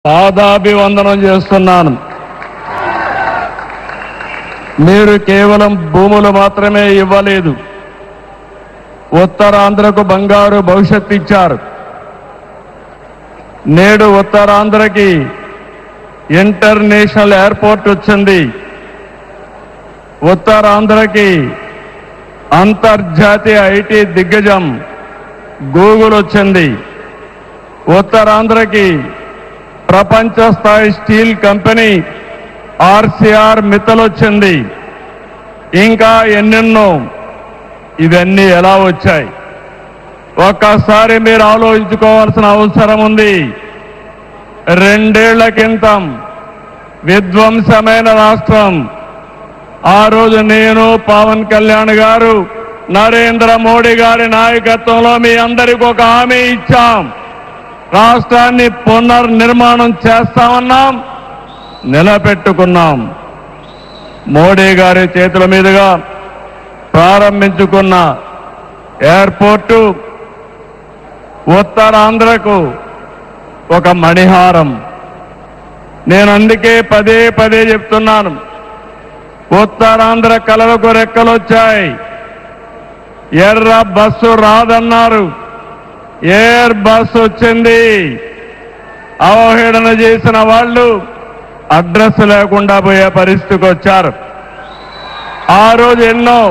పాదాభివందనం చేస్తున్నాను మీరు కేవలం భూములు మాత్రమే ఇవ్వలేదు ఉత్తరాంధ్రకు బంగారు భవిష్యత్తు ఇచ్చారు నేడు ఉత్తరాంధ్రకి ఇంటర్నేషనల్ ఎయిర్పోర్ట్ వచ్చింది ఉత్తరాంధ్రకి అంతర్జాతీయ ఐటీ దిగ్గజం గూగుల్ వచ్చింది ఉత్తరాంధ్రకి ప్రపంచ స్థాయి స్టీల్ కంపెనీ ఆర్సీఆర్ మిత్తల్ వచ్చింది ఇంకా ఎన్నెన్నో ఇవన్నీ ఎలా వచ్చాయి ఒక్కసారి మీరు ఆలోచించుకోవాల్సిన అవసరం ఉంది రెండేళ్ల క్రితం విధ్వంసమైన రాష్ట్రం ఆ రోజు నేను పవన్ కళ్యాణ్ గారు నరేంద్ర మోడీ గారి నాయకత్వంలో మీ అందరికి ఒక హామీ ఇచ్చాం రాష్ట్రాన్ని పునర్నిర్మాణం చేస్తామన్నాం నిలబెట్టుకున్నాం మోడీ గారి చేతుల మీదుగా ప్రారంభించుకున్న ఎయిర్పోర్టు ఉత్తరాంధ్రకు ఒక మణిహారం నేను అందుకే పదే పదే చెప్తున్నాను ఉత్తరాంధ్ర కలలకు రెక్కలొచ్చాయి ఎర్ర బస్సు రాదన్నారు ఎయిర్ బస్ వచ్చింది అవహేళన చేసిన వాళ్ళు అడ్రస్ లేకుండా పోయే పరిస్థితికి వచ్చారు ఆ రోజు ఎన్నో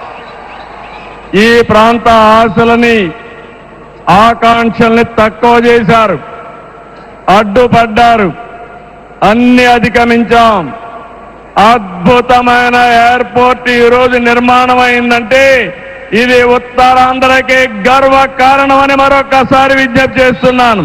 ఈ ప్రాంత ఆశలని ఆకాంక్షల్ని తక్కువ చేశారు అడ్డుపడ్డారు అన్ని అధిగమించాం అద్భుతమైన ఎయిర్పోర్ట్ ఈ రోజు నిర్మాణం అయిందంటే ఇది ఉత్తరాంధ్రకి గర్వ కారణమని మరొకసారి విజ్ఞప్తి చేస్తున్నాను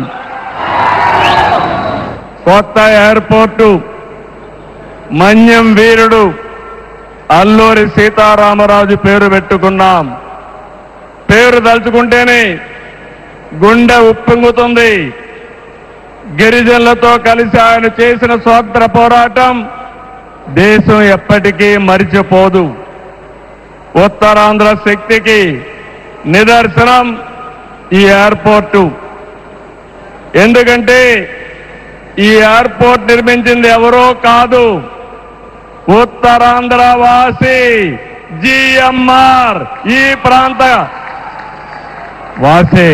కొత్త ఎయిర్పోర్టు మన్యం వీరుడు అల్లూరి సీతారామరాజు పేరు పెట్టుకున్నాం పేరు తలుచుకుంటేనే గుండె ఉప్పొంగుతుంది గిరిజనులతో కలిసి ఆయన చేసిన స్వాతంత్ర పోరాటం దేశం ఎప్పటికీ మరిచిపోదు ఉత్తరాంధ్ర శక్తికి నిదర్శనం ఈ ఎయిర్పోర్టు ఎందుకంటే ఈ ఎయిర్పోర్ట్ నిర్మించింది ఎవరో కాదు ఉత్తరాంధ్ర వాసి జిఎంఆర్ ఈ ప్రాంత వాసి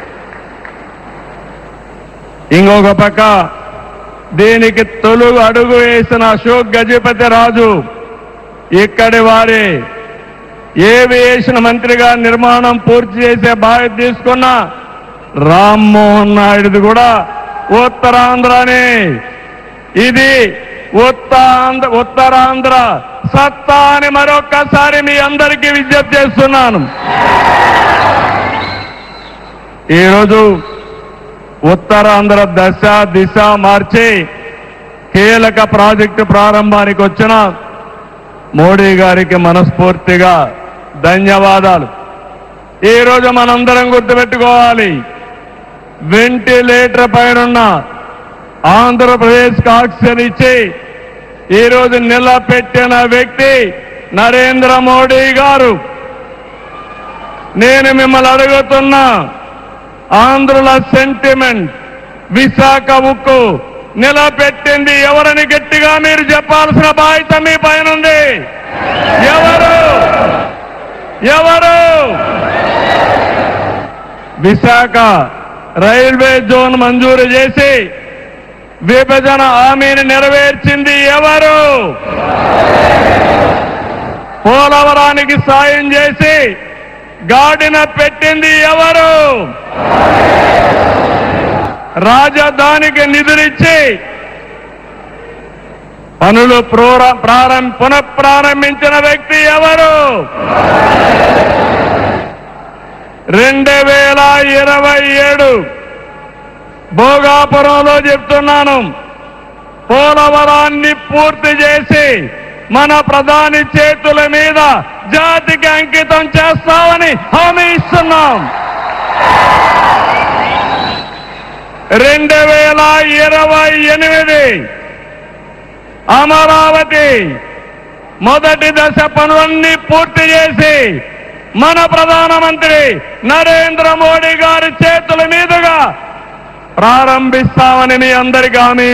ఇంకొక పక్క దీనికి తొలుగు అడుగు వేసిన అశోక్ గజపతి రాజు ఇక్కడి వారి ఏవియేషన్ మంత్రిగా నిర్మాణం పూర్తి చేసే బాధ్యత తీసుకున్న రామ్మోహన్ నాయుడుది కూడా ఉత్తరాంధ్రనే ఇది ఉత్తరాంధ్ర ఉత్తరాంధ్ర సత్తా అని మరొక్కసారి మీ అందరికీ విజ్ఞప్తి చేస్తున్నాను ఈరోజు ఉత్తరాంధ్ర దశ దిశ మార్చి కీలక ప్రాజెక్టు ప్రారంభానికి వచ్చిన మోడీ గారికి మనస్ఫూర్తిగా ధన్యవాదాలు ఈ రోజు మనందరం గుర్తుపెట్టుకోవాలి వెంటిలేటర్ పైనున్న ఆంధ్రప్రదేశ్ ఆక్సిజన్ ఇచ్చి ఈ రోజు నిలబెట్టిన వ్యక్తి నరేంద్ర మోడీ గారు నేను మిమ్మల్ని అడుగుతున్నా ఆంధ్రుల సెంటిమెంట్ విశాఖ ఉక్కు నిలబెట్టింది ఎవరని గట్టిగా మీరు చెప్పాల్సిన బాధ్యత మీ పైన ఉంది ఎవరు ఎవరు విశాఖ రైల్వే జోన్ మంజూరు చేసి విభజన హామీని నెరవేర్చింది ఎవరు పోలవరానికి సాయం చేసి గాడిన పెట్టింది ఎవరు రాజధానికి నిధులిచ్చి పనులు ప్రోర- ప్రారం పునఃప్రారంభించిన వ్యక్తి ఎవరు రెండు వేల ఇరవై ఏడు భోగాపురంలో చెప్తున్నాను పోలవరాన్ని పూర్తి చేసి మన ప్రధాని చేతుల మీద జాతికి అంకితం చేస్తామని హామీ ఇస్తున్నాం రెండు వేల ఇరవై ఎనిమిది అమరావతి మొదటి దశ పనులన్నీ పూర్తి చేసి మన ప్రధానమంత్రి నరేంద్ర మోడీ గారి చేతుల మీదుగా ప్రారంభిస్తామని మీ అందరికీ హామీ